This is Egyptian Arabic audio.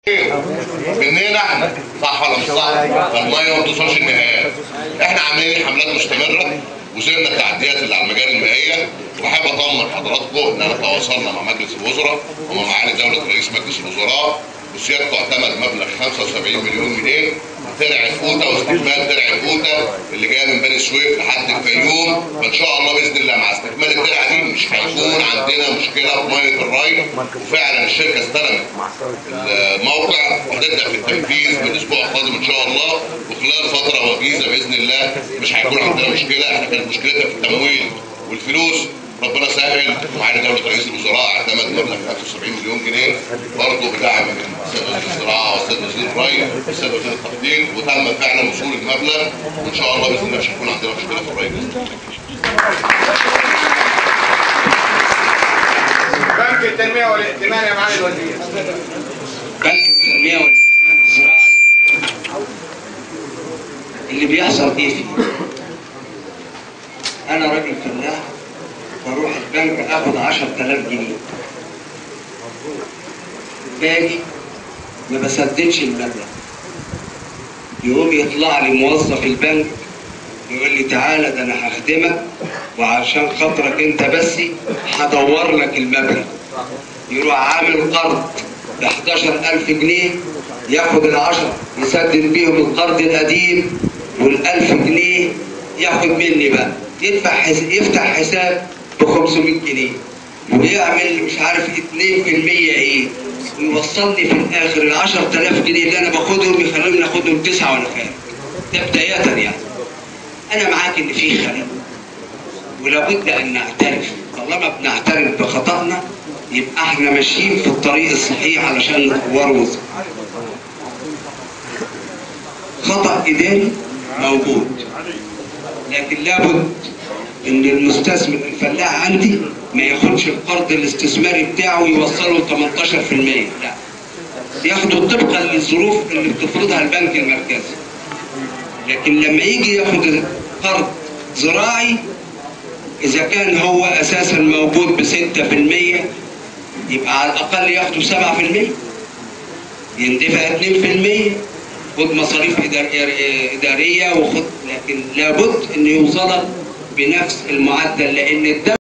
مننا احنا صح ولا مش صح؟ فالميه ما بتوصلش النهايات احنا عاملين حملات مستمره وزرنا التعديات اللي على المجال المائيه وبحب اطمن حضراتكم ان انا تواصلنا مع مجلس الوزراء ومع معالي دوله رئيس مجلس الوزراء وسيادته اعتمد مبلغ 75 مليون جنيه ترعه فوطه واستكمال ترعه فوطه اللي جايه من بني سويف لحد الفيوم فان شاء الله باذن الله مع استكمال الترعه دي مش هيكون عندنا مشكله في ميه الري وفعلا الشركه استلمت الموقع وهتبدا في التنفيذ من الاسبوع القادم ان شاء الله وخلال فتره وجيزه باذن الله مش هيكون عندنا مشكله احنا كانت مشكلتنا في التمويل والفلوس ربنا سهل ومعانا دوله رئيس الوزراء اعتمد مبلغ 75 مليون جنيه برضه بدعم من السيد وزير الزراعه والسيد وزير الري والسيد وزير التخطيط وتم فعلا وصول المبلغ وان شاء الله باذن الله مش هيكون عندنا مشكله في الري باذن الله بنك التنمية والائتمان يا معالي الوزير بنك التنمية والائتمان الزراعي اللي بيحصل ايه فيه؟ أنا راجل فلاح بروح البنك آخد 10000 جنيه باجي ما بسددش المبلغ يقوم يطلع لي موظف البنك يقول لي تعالى ده انا هخدمك وعشان خاطرك انت بس هدور لك المبلغ يروح عامل قرض ب 11000 جنيه ياخد العشرة يسدد بيهم القرض القديم وال1000 جنيه ياخد مني بقى يدفع حس... يفتح حساب ب 500 جنيه ويعمل مش عارف 2% ايه ويوصلني في الاخر ال 10000 جنيه اللي انا باخدهم يخلوني اخدهم تسعه وانا خارج ده بدايه يعني انا معاك ان في خلل ولابد ان نعترف طالما بنعترف بخطأنا يبقى احنا ماشيين في الطريق الصحيح علشان نطوره خطأ إداري موجود لكن لابد ان المستثمر الفلاح عندي ما ياخدش القرض الاستثماري بتاعه ويوصله ل 18% لا ياخده طبقا للظروف اللي بتفرضها البنك المركزي لكن لما يجي ياخد قرض زراعي إذا كان هو أساسا موجود ب 6% يبقى على الأقل ياخدوا 7% يندفع 2% خد مصاريف إدار- إدارية وخد لكن لابد إن يوصلك بنفس المعدل لأن الدولة